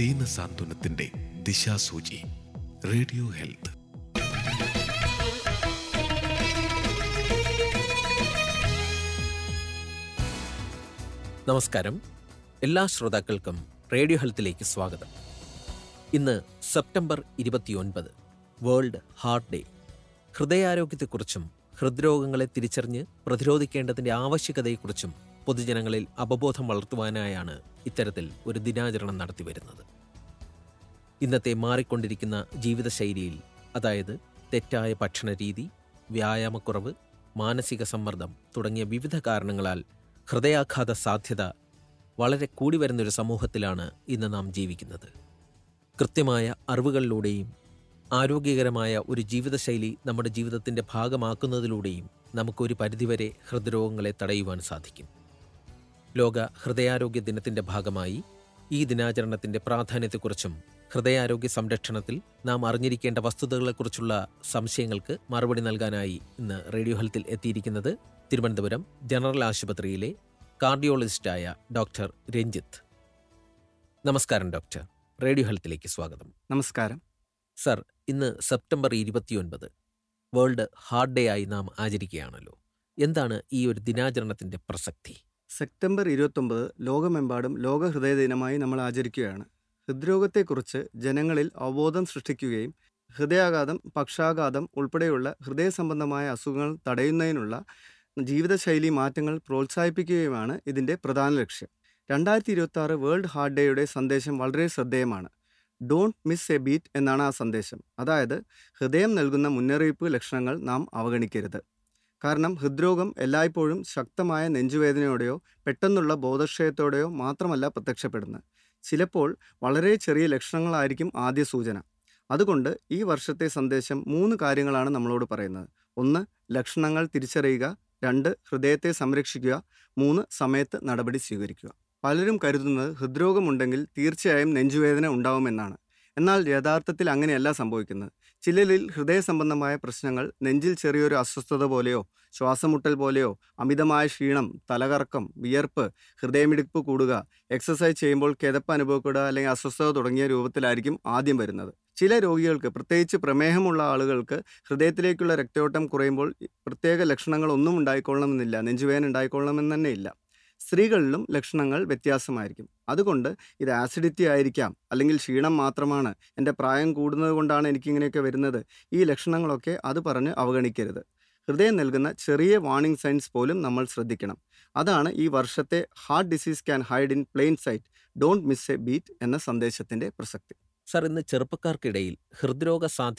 ദീന സാന്ത്വനത്തിന്റെ ദിശാസൂചി radio health നമസ്കാരം എല്ലാ ശ്രോതാക്കൾക്കും റേഡിയോ ഹെൽത്തിലേക്ക് സ്വാഗതം ഇന്ന് സെപ്റ്റംബർ ഇരുപത്തിയൊൻപത് വേൾഡ് ഹാർട്ട് ഡേ ഹൃദയാരോഗ്യത്തെക്കുറിച്ചും ഹൃദ്രോഗങ്ങളെ തിരിച്ചറിഞ്ഞ് പ്രതിരോധിക്കേണ്ടതിന്റെ ആവശ്യകതയെക്കുറിച്ചും പൊതുജനങ്ങളിൽ അവബോധം വളർത്തുവാനായാണ് ഇത്തരത്തിൽ ഒരു ദിനാചരണം നടത്തിവരുന്നത് ഇന്നത്തെ മാറിക്കൊണ്ടിരിക്കുന്ന ജീവിതശൈലിയിൽ അതായത് തെറ്റായ ഭക്ഷണരീതി വ്യായാമക്കുറവ് മാനസിക സമ്മർദ്ദം തുടങ്ങിയ വിവിധ കാരണങ്ങളാൽ ഹൃദയാഘാത സാധ്യത വളരെ കൂടി വരുന്നൊരു സമൂഹത്തിലാണ് ഇന്ന് നാം ജീവിക്കുന്നത് കൃത്യമായ അറിവുകളിലൂടെയും ആരോഗ്യകരമായ ഒരു ജീവിതശൈലി നമ്മുടെ ജീവിതത്തിൻ്റെ ഭാഗമാക്കുന്നതിലൂടെയും നമുക്കൊരു പരിധിവരെ ഹൃദ്രോഗങ്ങളെ തടയുവാൻ സാധിക്കും ലോക ഹൃദയാരോഗ്യ ദിനത്തിൻ്റെ ഭാഗമായി ഈ ദിനാചരണത്തിൻ്റെ പ്രാധാന്യത്തെക്കുറിച്ചും ഹൃദയാരോഗ്യ സംരക്ഷണത്തിൽ നാം അറിഞ്ഞിരിക്കേണ്ട വസ്തുതകളെക്കുറിച്ചുള്ള സംശയങ്ങൾക്ക് മറുപടി നൽകാനായി ഇന്ന് റേഡിയോ ഹെൽത്തിൽ എത്തിയിരിക്കുന്നത് തിരുവനന്തപുരം ജനറൽ ആശുപത്രിയിലെ കാർഡിയോളജിസ്റ്റായ ഡോക്ടർ രഞ്ജിത്ത് നമസ്കാരം ഡോക്ടർ റേഡിയോ ഹെൽത്തിലേക്ക് സ്വാഗതം നമസ്കാരം സർ ഇന്ന് സെപ്റ്റംബർ ഇരുപത്തിയൊൻപത് വേൾഡ് ഹാർട്ട് ഡേ ആയി നാം ആചരിക്കുകയാണല്ലോ എന്താണ് ഈ ഒരു ദിനാചരണത്തിന്റെ പ്രസക്തി സെപ്റ്റംബർ ഇരുപത്തൊമ്പത് ലോകമെമ്പാടും ലോക ഹൃദയ ദിനമായി നമ്മൾ ആചരിക്കുകയാണ് ഹൃദ്രോഗത്തെക്കുറിച്ച് ജനങ്ങളിൽ അവബോധം സൃഷ്ടിക്കുകയും ഹൃദയാഘാതം പക്ഷാഘാതം ഉൾപ്പെടെയുള്ള ഹൃദയ സംബന്ധമായ അസുഖങ്ങൾ തടയുന്നതിനുള്ള ജീവിതശൈലി മാറ്റങ്ങൾ പ്രോത്സാഹിപ്പിക്കുകയുമാണ് ഇതിൻ്റെ പ്രധാന ലക്ഷ്യം രണ്ടായിരത്തി ഇരുപത്തി ആറ് വേൾഡ് ഹാർട്ട് ഡേയുടെ സന്ദേശം വളരെ ശ്രദ്ധേയമാണ് ഡോണ്ട് മിസ് എ ബീറ്റ് എന്നാണ് ആ സന്ദേശം അതായത് ഹൃദയം നൽകുന്ന മുന്നറിയിപ്പ് ലക്ഷണങ്ങൾ നാം അവഗണിക്കരുത് കാരണം ഹൃദ്രോഗം എല്ലായ്പ്പോഴും ശക്തമായ നെഞ്ചുവേദനയോടെയോ പെട്ടെന്നുള്ള ബോധക്ഷയത്തോടെയോ മാത്രമല്ല പ്രത്യക്ഷപ്പെടുന്നത് ചിലപ്പോൾ വളരെ ചെറിയ ലക്ഷണങ്ങളായിരിക്കും ആദ്യ സൂചന അതുകൊണ്ട് ഈ വർഷത്തെ സന്ദേശം മൂന്ന് കാര്യങ്ങളാണ് നമ്മളോട് പറയുന്നത് ഒന്ന് ലക്ഷണങ്ങൾ തിരിച്ചറിയുക രണ്ട് ഹൃദയത്തെ സംരക്ഷിക്കുക മൂന്ന് സമയത്ത് നടപടി സ്വീകരിക്കുക പലരും കരുതുന്നത് ഹൃദ്രോഗമുണ്ടെങ്കിൽ തീർച്ചയായും നെഞ്ചുവേദന ഉണ്ടാവുമെന്നാണ് എന്നാൽ യഥാർത്ഥത്തിൽ അങ്ങനെയല്ല സംഭവിക്കുന്നത് ചിലരിൽ ഹൃദയ സംബന്ധമായ പ്രശ്നങ്ങൾ നെഞ്ചിൽ ചെറിയൊരു അസ്വസ്ഥത പോലെയോ ശ്വാസമുട്ടൽ പോലെയോ അമിതമായ ക്ഷീണം തലകറക്കം വിയർപ്പ് ഹൃദയമിടിപ്പ് കൂടുക എക്സസൈസ് ചെയ്യുമ്പോൾ കിതപ്പ് അനുഭവപ്പെടുക അല്ലെങ്കിൽ അസ്വസ്ഥത തുടങ്ങിയ രൂപത്തിലായിരിക്കും ആദ്യം വരുന്നത് ചില രോഗികൾക്ക് പ്രത്യേകിച്ച് പ്രമേഹമുള്ള ആളുകൾക്ക് ഹൃദയത്തിലേക്കുള്ള രക്തയോട്ടം കുറയുമ്പോൾ പ്രത്യേക ലക്ഷണങ്ങൾ ഒന്നും ഉണ്ടായിക്കൊള്ളണമെന്നില്ല നെഞ്ചുവേദന ഉണ്ടായിക്കൊള്ളണമെന്ന് തന്നെ ഇല്ല സ്ത്രീകളിലും ലക്ഷണങ്ങൾ വ്യത്യാസമായിരിക്കും അതുകൊണ്ട് ഇത് ആസിഡിറ്റി ആയിരിക്കാം അല്ലെങ്കിൽ ക്ഷീണം മാത്രമാണ് എൻ്റെ പ്രായം കൂടുന്നത് കൊണ്ടാണ് എനിക്കിങ്ങനെയൊക്കെ വരുന്നത് ഈ ലക്ഷണങ്ങളൊക്കെ അത് പറഞ്ഞ് അവഗണിക്കരുത് ഹൃദയം നൽകുന്ന ചെറിയ വാർണിംഗ് സൈൻസ് പോലും നമ്മൾ ശ്രദ്ധിക്കണം അതാണ് ഈ വർഷത്തെ heart disease can hide in plain sight don't miss a beat എന്ന സന്ദേശത്തിൻ്റെ പ്രസക്തി സർ ഇന്ന് ചെറുപ്പക്കാർക്കിടയിൽ ഹൃദ്രോഗ സാധ്യത